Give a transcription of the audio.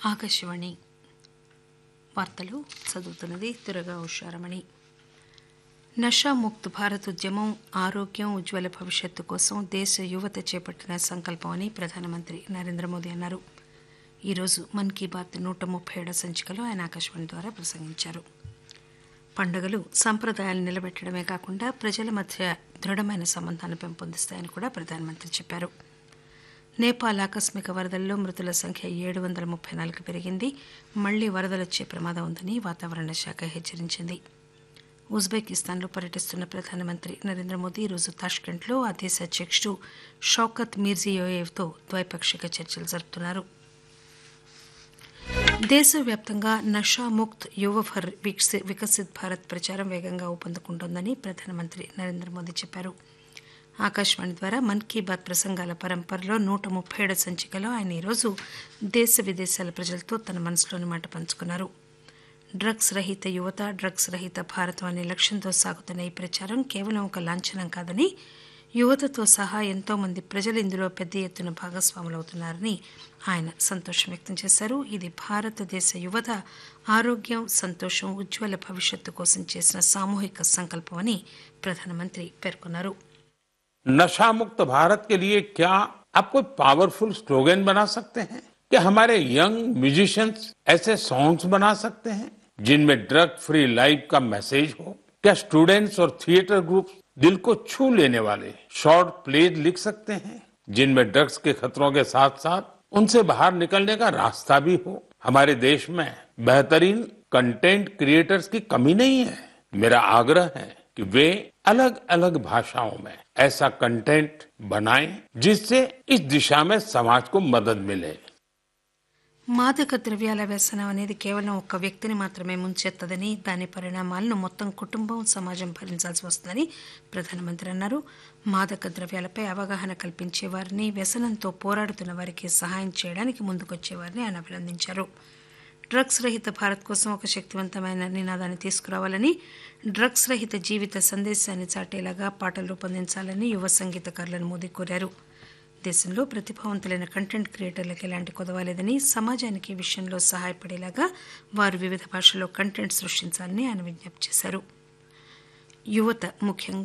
ఆకాశవాణి వార్తలు చదువుతున్నది దురగా ఉషారమణి నషాముక్త్ భారత్ ఉద్యమం ఆరోగ్యం ఉజ్వల భవిష్యత్తు కోసం దేశ యువత చేపట్టిన సంకల్పం అని ప్రధానమంత్రి నరేంద్ర మోదీ అన్నారు ఈరోజు మన్ కీ బాత్ నూట ముప్పై ఏడో సంచికలో ఆయన ఆకాశవాణి ద్వారా ప్రసంగించారు పండుగలు సంప్రదాయాలు నిలబెట్టడమే కాకుండా ప్రజల మధ్య దృఢమైన సంబంధాన్ని పెంపొందిస్తాయని కూడా ప్రధానమంత్రి చెప్పారు నేపాల్ ఆకస్మిక వరదల్లో మృతుల సంఖ్య ఏడు వందల ముప్పై నాలుగు పెరిగింది మళ్లీ వరదలొచ్చే ప్రమాదం ఉందని వాతావరణ శాఖ హెచ్చరించింది ఉజ్బెకిస్తాన్లో పర్యటిస్తున్న ప్రధానమంత్రి నరేంద్ర మోదీ ఈరోజు తాష్కెంట్లో ఆ దేశ అధ్యక్షుడు షౌకత్ మీర్జియోయేవ్తో ద్వైపాక్షిక చర్చలు జరుపుతున్నారు దేశవ్యాప్తంగా నషాముక్త్ యువ ఫర్ విక్సి- వికసిత్ భారత్ ప్రచారం వేగంగా ఊపందుకుంటోందని ప్రధానమంత్రి నరేంద్ర మోదీ చెప్పారు ఆకాశవాణి ద్వారా మన్ కీ బాత్ ప్రసంగాల పరంపరలో నూట ముప్పై ఏడు సంచికలో ఆయన ఈరోజు దేశ విదేశాల ప్రజలతో తన మనసులోని మాట పంచుకున్నారు డ్రగ్స్ రహిత యువత డ్రగ్స్ రహిత భారతం అనే లక్ష్యంతో సాగుతున్న ఈ ప్రచారం కేవలం ఒక లాంఛనం కాదని యువతతో సహా ఎంతో మంది ప్రజలు ఇందులో పెద్ద ఎత్తున భాగస్వాములవుతున్నారని ఆయన సంతోషం వ్యక్తం చేశారు ఇది భారతదేశ యువత ఆరోగ్యం సంతోషం ఉజ్వల భవిష్యత్తు కోసం చేసిన సామూహిక సంకల్పం అని ప్రధానమంత్రి పేర్కొన్నారు नशा मुक्त भारत के लिए क्या आप कोई पावरफुल स्लोगन बना सकते हैं क्या हमारे यंग म्यूजिशियंस ऐसे सॉन्ग्स बना सकते हैं जिनमें ड्रग फ्री लाइफ का मैसेज हो क्या स्टूडेंट्स और थिएटर ग्रुप दिल को छू लेने वाले शॉर्ट प्लेज लिख सकते हैं जिनमें ड्रग्स के खतरों के साथ साथ उनसे बाहर निकलने का रास्ता भी हो हमारे देश में बेहतरीन कंटेंट क्रिएटर्स की कमी नहीं है मेरा आग्रह है कि वे अलग अलग भाषाओं में ऐसा कंटेंट बनाएं जिससे इस दिशा में समाज को मदद मिले మాదక ద్రవ్యాల వ్యసనం అనేది కేవలం ఒక వ్యక్తిని మాత్రమే ముంచెత్తదని దాని పరిణామాలను మొత్తం కుటుంబం సమాజం భరించాల్సి వస్తుందని ప్రధానమంత్రి అన్నారు మాదక ద్రవ్యాలపై అవగాహన కల్పించే వారిని వ్యసనంతో పోరాడుతున్న వారికి సహాయం చేయడానికి ముందుకొచ్చే వారిని ఆయన అభినందించారు డ్రగ్స్ రహిత భారత్ కోసం ఒక శక్తివంతమైన నినాదాన్ని తీసుకురావాలని డ్రగ్స్ రహిత జీవిత సందేశాన్ని చాటేలాగా పాటలు రూపొందించాలని యువ సంగీతకారులను మోదీ కోరారు దేశంలో ప్రతిభావంతులైన కంటెంట్ క్రియేటర్లకు ఎలాంటి కొదవాలేదని సమాజానికి ఈ విషయంలో సహాయపడేలాగా వారు వివిధ భాషల్లో కంటెంట్ సృష్టించాలని ఆయన విజ్ఞప్తి చేశారు యువత ముఖ్యంగా